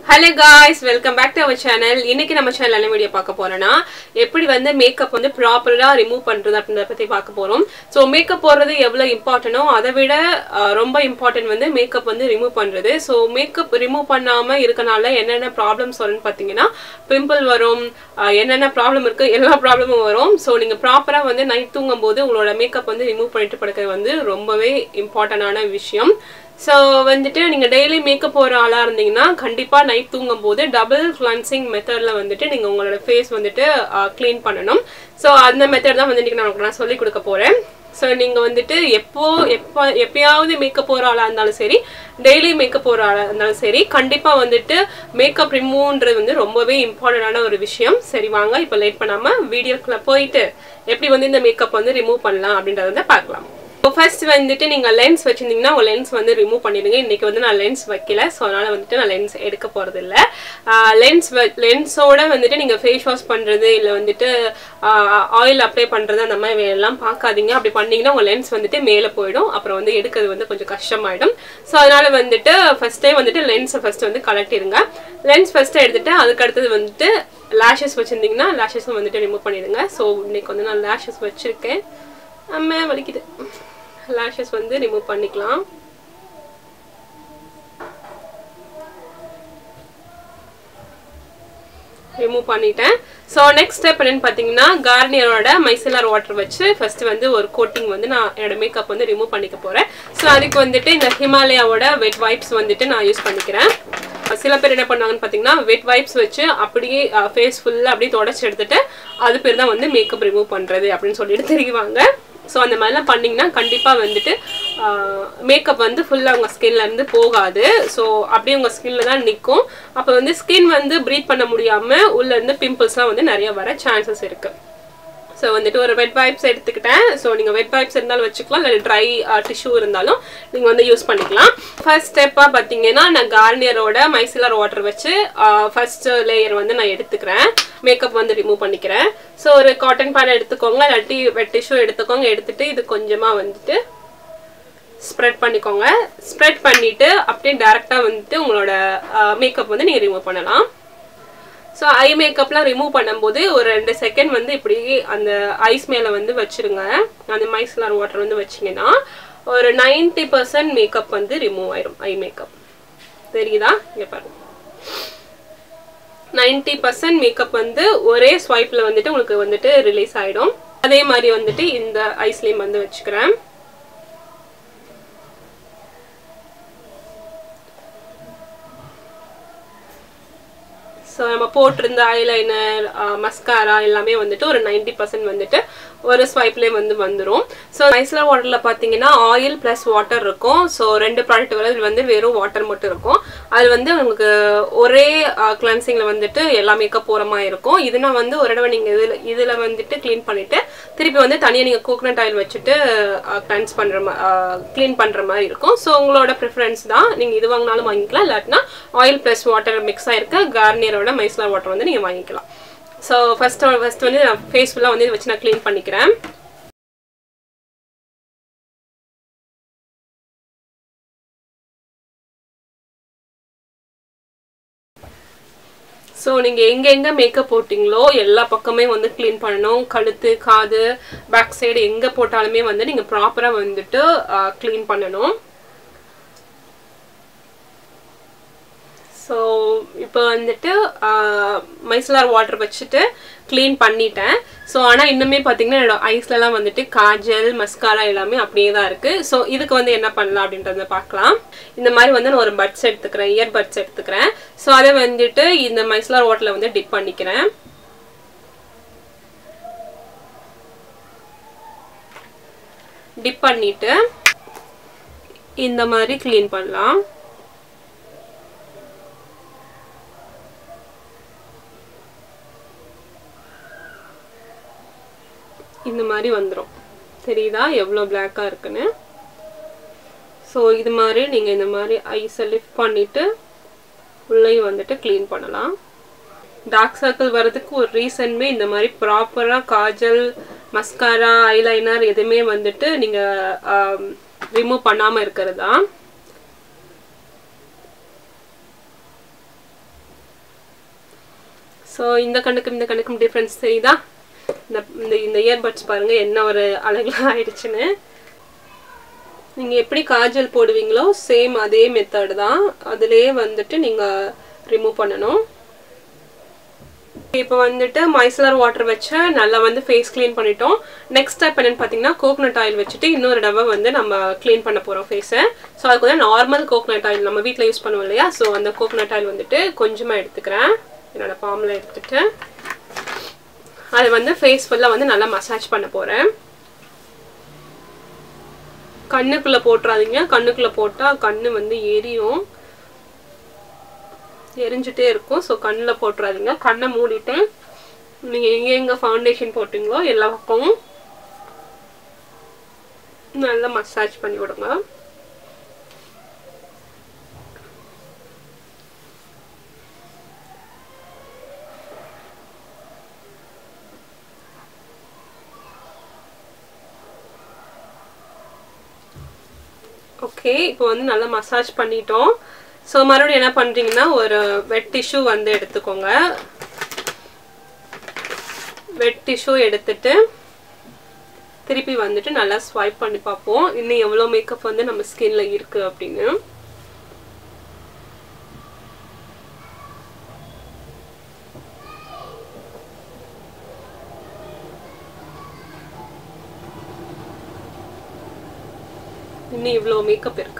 hello guys welcome back to our channel இன்னைக்கு நம்ம channel என்ன வீடியோ பார்க்க போறோம்னா எப்படி வந்து மேக்கப் வந்து ப்ராப்பரா ரிமூவ் பண்றது அப்படின்றத பத்தி பார்க்க போறோம் ஸோ மேக்கப் போடுறது எவ்வளவு இம்பார்ட்டனோ அதை விட அஹ், ரொம்ப இம்பார்ட்டன்ட் வந்து மேக்கப் வந்து ரிமூவ் பண்றது ஸோ மேக்கப் ரிமூவ் பண்ணாம இருக்கனால என்னென்ன ப்ராப்ளம்ஸ் வரும்னு பார்த்தீங்கன்னா பிம்பிள் வரும் அஹ், என்னென்ன ப்ராப்ளம் இருக்கு எல்லா ப்ராப்ளமும் வரும் ஸோ நீங்க ப்ராப்பரா வந்து நைட் தூங்கும் போது உங்களோட மேக்கப் வந்து ரிமூவ் பண்ணிட்டு படுக்கிறது வந்து ரொம்பவே இம்பார்ட்டண்டான விஷயம் ஸோ வந்துட்டு நீங்கள் டெய்லி மேக்கப் போகிற ஆளாக இருந்தீங்கன்னா கண்டிப்பாக நைட் தூங்கும் போது டபுள் கிளன்சிங் மெத்தடில் வந்துட்டு நீங்கள் உங்களோட ஃபேஸ் வந்துட்டு க்ளீன் பண்ணணும் ஸோ அந்த மெத்தட் தான் வந்துட்டு நான் உங்களுக்கு நான் சொல்லி கொடுக்க போகிறேன் ஸோ நீங்கள் வந்துட்டு எப்போ எப்போ எப்பயாவது மேக்கப் போகிற ஆளாக இருந்தாலும் சரி டெய்லி மேக்கப் போகிற ஆளாக இருந்தாலும் சரி கண்டிப்பாக வந்துட்டு மேக்கப் ரிமூவ்ன்றது வந்து ரொம்பவே இம்பார்ட்டண்டான ஒரு விஷயம் சரி வாங்க இப்போ லேட் பண்ணாமல் வீடியோக்குள்ளே போயிட்டு எப்படி வந்து இந்த மேக்கப் வந்து ரிமூவ் பண்ணலாம் அப்படின்றத வந்து பார்க்கலாம் இப்போ ஃபர்ஸ்ட் வந்துட்டு நீங்கள் லென்ஸ் வச்சிருந்தீங்கன்னா உங்கள் லென்ஸ் வந்து ரிமூவ் பண்ணிடுங்க இன்றைக்கி வந்து நான் லென்ஸ் வைக்கல ஸோ அதனால் வந்துட்டு நான் லென்ஸ் எடுக்க போகிறது இல்லை லென்ஸ் லென்ஸோட வந்துட்டு நீங்கள் ஃபேஸ் வாஷ் பண்ணுறது இல்லை வந்துட்டு ஆயில் அப்ளை பண்ணுறது அந்த மாதிரி எல்லாம் பார்க்காதீங்க அப்படி பண்ணீங்கன்னா உங்கள் லென்ஸ் வந்துட்டு மேலே போயிடும் அப்புறம் வந்து எடுக்கிறது வந்து கொஞ்சம் கஷ்டமாயிடும் ஸோ அதனால் வந்துட்டு ஃபஸ்ட்டே வந்துட்டு லென்ஸை ஃபஸ்ட்டு வந்து கலட்டிடுங்க லென்ஸ் ஃபஸ்ட்டு எடுத்துட்டு அதுக்கு அடுத்தது வந்துட்டு லேஷஸ் வச்சுருந்தீங்கன்னா லேஷஸும் வந்துட்டு ரிமூவ் பண்ணிடுங்க ஸோ இன்னைக்கு வந்து நான் லேஷஸ் வச்சுருக்கேன் அம்மா வலிக்குது லேஷஸ் வந்து ரிமூவ் பண்ணிக்கலாம் ரிமூவ் பண்ணிட்டேன் ஸோ நெக்ஸ்ட் ஸ்டெப் என்னன்னு பார்த்தீங்கன்னா கார்னியரோட மைசிலர் வாட்டர் வச்சு ஃபர்ஸ்ட் வந்து ஒரு கோட்டிங் வந்து நான் என்னோட மேக்கப் வந்து ரிமூவ் பண்ணிக்க போகிறேன் ஸோ அதுக்கு வந்துட்டு இந்த ஹிமாலயாவோட வெட் வைப்ஸ் வந்துட்டு நான் யூஸ் பண்ணிக்கிறேன் சில பேர் என்ன பண்ணுவாங்கன்னு பார்த்தீங்கன்னா வெட் வைப்ஸ் வச்சு அப்படியே ஃபேஸ் ஃபுல்லாக அப்படியே தொடச்சி எடுத்துட்டு அது பேர் தான் வந்து மேக்கப் ரிமூவ் பண்ணுறது அப்படின்னு சொல்லிட்டு தெரியுவாங்க ஸோ அந்த மாதிரிலாம் பண்ணிங்கன்னா கண்டிப்பாக வந்துட்டு மேக்கப் வந்து ஃபுல்லாக உங்கள் ஸ்கின்லேருந்து போகாது ஸோ அப்படியே உங்கள் ஸ்கின்ல தான் நிற்கும் அப்போ வந்து ஸ்கின் வந்து ப்ரீத் பண்ண முடியாமல் உள்ளேருந்து பிம்பிள்ஸ்லாம் வந்து நிறைய வர சான்சஸ் இருக்குது ஸோ வந்துட்டு ஒரு வெட் வைப்ஸ் எடுத்துக்கிட்டேன் ஸோ நீங்கள் வெட் வைப்ஸ் இருந்தாலும் வச்சுக்கலாம் இல்லை ட்ரை டிஷ்யூ இருந்தாலும் நீங்கள் வந்து யூஸ் பண்ணிக்கலாம் ஃபர்ஸ்ட் ஸ்டெப்பாக பார்த்தீங்கன்னா நான் கார்னியரோட மைசிலர் வாட்டர் வச்சு ஃபர்ஸ்ட் லேயர் வந்து நான் எடுத்துக்கிறேன் மேக்கப் வந்து ரிமூவ் பண்ணிக்கிறேன் ஸோ ஒரு காட்டன் பேன் எடுத்துக்கோங்க இல்லாட்டி வெட் டிஷ்யூ எடுத்துக்கோங்க எடுத்துட்டு இது கொஞ்சமாக வந்துட்டு ஸ்ப்ரெட் பண்ணிக்கோங்க ஸ்ப்ரெட் பண்ணிவிட்டு அப்படியே டேரெக்டாக வந்துட்டு உங்களோட மேக்கப் வந்து நீங்கள் ரிமூவ் பண்ணலாம் ஸோ ஐ மேக்கப்லாம் ரிமூவ் பண்ணும்போது ஒரு ரெண்டு செகண்ட் வந்து இப்படி அந்த ஐஸ் மேலே வந்து வச்சிருங்க அந்த மைஸ்லார் வாட்டர் வந்து வச்சிங்கன்னா ஒரு நைன்டி பர்சன்ட் மேக்கப் வந்து ரிமூவ் ஆயிரும் ஐ மேக்கப் தெரியுதா இங்கே பாருங்க நைன்டி பர்சன்ட் மேக்கப் வந்து ஒரே ஸ்வைப்பில் வந்துட்டு உங்களுக்கு வந்துட்டு ரிலீஸ் ஆகிடும் அதே மாதிரி வந்துட்டு இந்த ஐஸ்லேயும் வந்து வச்சுக்கிறேன் ஸோ நம்ம போட்டிருந்த ஐலைனர் மஸ்காரா எல்லாமே வந்துட்டு ஒரு நைன்டி பர்சன்ட் வந்துட்டு ஒரு ஸ்வைப்லேயே வந்து வந்துடும் ஸோ மைஸ்லர் வாட்டரில் பார்த்தீங்கன்னா ஆயில் ப்ளஸ் வாட்டர் இருக்கும் ஸோ ரெண்டு ப்ராடக்ட் வர வந்து வெறும் வாட்டர் மட்டும் இருக்கும் அது வந்து உங்களுக்கு ஒரே கிளன்சிங்கில் வந்துட்டு எல்லா மேக்கப் போகிற மாதிரி இருக்கும் இதுனா வந்து ஒரு தடவை நீங்கள் இதில் இதில் வந்துட்டு க்ளீன் பண்ணிவிட்டு திருப்பி வந்து தனியாக நீங்கள் கோகனட் ஆயில் வச்சுட்டு கிளன்ஸ் பண்ணுற மா க்ளீன் பண்ணுற மாதிரி இருக்கும் ஸோ உங்களோட ப்ரிஃபரன்ஸ் தான் நீங்கள் இது வாங்கினாலும் வாங்கிக்கலாம் இல்லாட்டினா ஆயில் ப்ளஸ் வாட்டர் மிக்ஸ் ஆயிருக்க கார்னியரோட மைஸ்லர் வாட்டர் வந்து நீங்கள் வாங்கிக்கலாம் ஸோ ஃபர்ஸ்ட் ஃபர்ஸ்ட் வந்து நான் ஃபேஸ் ஃபுல்லாக வந்து இதை வச்சு நான் க்ளீன் பண்ணிக்கிறேன் ஸோ நீங்கள் எங்கெங்கே மேக்கப் போட்டிங்களோ எல்லா பக்கமே வந்து க்ளீன் பண்ணணும் கழுத்து காது பேக் சைடு எங்கே போட்டாலுமே வந்து நீங்கள் ப்ராப்பராக வந்துட்டு க்ளீன் பண்ணணும் ஸோ இப்போ வந்துட்டு மைசலார் வாட்டர் வச்சுட்டு க்ளீன் பண்ணிட்டேன் ஸோ ஆனால் இன்னுமே பார்த்தீங்கன்னா என்னோட ஐஸ்லலாம் வந்துட்டு காஜல் மஸ்காரா எல்லாமே அப்படியே தான் இருக்குது ஸோ இதுக்கு வந்து என்ன பண்ணலாம் அப்படின்றத பார்க்கலாம் இந்த மாதிரி வந்து நான் ஒரு பட்ஸ் எடுத்துக்கிறேன் இயர் பட்ஸ் எடுத்துக்கிறேன் ஸோ அதை வந்துட்டு இந்த மைசலார் வாட்டரில் வந்து டிப் பண்ணிக்கிறேன் டிப் பண்ணிட்டு இந்த மாதிரி க்ளீன் பண்ணலாம் இந்த மாதிரி வந்துடும் தெரியுதா எவ்வளோ பிளாக்காக இருக்குன்னு ஸோ இது மாதிரி நீங்கள் இந்த மாதிரி ஐஸை லிஃப்ட் பண்ணிவிட்டு உள்ளேயும் வந்துட்டு க்ளீன் பண்ணலாம் டார்க் சர்க்கிள் வர்றதுக்கு ஒரு ரீசன்மே இந்த மாதிரி ப்ராப்பராக காஜல் மஸ்காரா ஐலைனர் எதுவுமே வந்துட்டு நீங்கள் ரிமூவ் பண்ணாமல் இருக்கிறது தான் ஸோ இந்த கண்ணுக்கும் இந்த கண்ணுக்கும் டிஃப்ரென்ஸ் தெரியுதா இந்த இந்த இந்த இயர்பட்ஸ் பாருங்கள் என்ன ஒரு அழகாக ஆயிடுச்சுன்னு நீங்கள் எப்படி காஜல் போடுவீங்களோ சேம் அதே மெத்தட் தான் அதுலேயே வந்துட்டு நீங்கள் ரிமூவ் பண்ணணும் இப்போ வந்துட்டு மைசலர் வாட்டர் வச்சு நல்லா வந்து ஃபேஸ் க்ளீன் பண்ணிட்டோம் நெக்ஸ்ட் ஸ்டெப் என்னன்னு பார்த்தீங்கன்னா கோகனட் ஆயில் வச்சுட்டு இன்னொரு தடவை வந்து நம்ம க்ளீன் பண்ண போகிறோம் ஃபேஸை ஸோ அதுக்கு வந்து நார்மல் கோகனட் ஆயில் நம்ம வீட்டில் யூஸ் பண்ணுவோம் இல்லையா ஸோ அந்த கோகனட் ஆயில் வந்துட்டு கொஞ்சமாக எடுத்துக்கிறேன் என்னோட பாமில் எடுத்துட்டு அதை வந்து ஃபேஸ் ஃபுல்லாக வந்து நல்லா மசாஜ் பண்ண போகிறேன் கண்ணுக்குள்ளே போட்டுறாதீங்க கண்ணுக்குள்ளே போட்டால் கண்ணு வந்து எரியும் எரிஞ்சிட்டே இருக்கும் ஸோ கண்ணில் போட்டுறாதீங்க கண்ணை மூடிட்டு நீங்கள் எங்கே எங்கே ஃபவுண்டேஷன் போட்டிங்களோ எல்லா பக்கமும் நல்லா மசாஜ் பண்ணி விடுங்க ஓகே இப்போ வந்து நல்லா மசாஜ் பண்ணிட்டோம் ஸோ மறுபடியும் என்ன பண்ணுறீங்கன்னா ஒரு வெட் டிஷ்யூ வந்து எடுத்துக்கோங்க வெட் டிஷ்யூ எடுத்துட்டு திருப்பி வந்துட்டு நல்லா ஸ்வைப் பண்ணி பார்ப்போம் இன்னும் எவ்வளோ மேக்கப் வந்து நம்ம ஸ்கின்ல இருக்கு அப்படின்னு இன்னும் இவ்வளோ மேக்கப் இருக்கு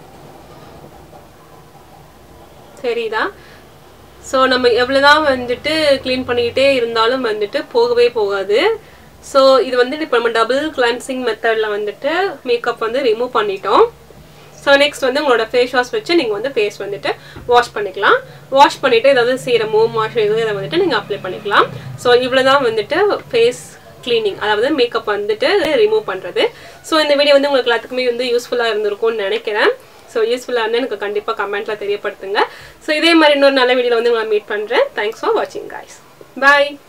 தெரியுதா ஸோ நம்ம எவ்வளோதான் வந்துட்டு க்ளீன் பண்ணிக்கிட்டே இருந்தாலும் வந்துட்டு போகவே போகாது ஸோ இது வந்துட்டு இப்போ நம்ம டபுள் கிளன்சிங் மெத்தடில் வந்துட்டு மேக்கப் வந்து ரிமூவ் பண்ணிட்டோம் ஸோ நெக்ஸ்ட் வந்து உங்களோட ஃபேஸ் வாஷ் வச்சு நீங்கள் வந்து ஃபேஸ் வந்துட்டு வாஷ் பண்ணிக்கலாம் வாஷ் பண்ணிவிட்டு ஏதாவது சீரமோ மாய்ஸ்சரைசர் இதை வந்துட்டு நீங்கள் அப்ளை பண்ணிக்கலாம் ஸோ இவ்வளோ தான் வந்துட்டு ஃபேஸ் க்ளீனிங் அதாவது மேக்கப் வந்துட்டு ரிமூவ் பண்ணுறது ஸோ இந்த வீடியோ வந்து உங்களுக்கு எல்லாத்துக்குமே வந்து யூஸ்ஃபுல்லாக இருந்திருக்கும்னு நினைக்கிறேன் ஸோ யூஸ்ஃபுல்லாக இருந்தால் எனக்கு கண்டிப்பாக கமெண்ட்டில் தெரியப்படுத்துங்க ஸோ இதே மாதிரி இன்னொரு நல்ல வீடியோவில் வந்து உங்களை மீட் பண்ணுறேன் தேங்க்ஸ் ஃபார் வாட்சிங் காய்ஸ் பாய்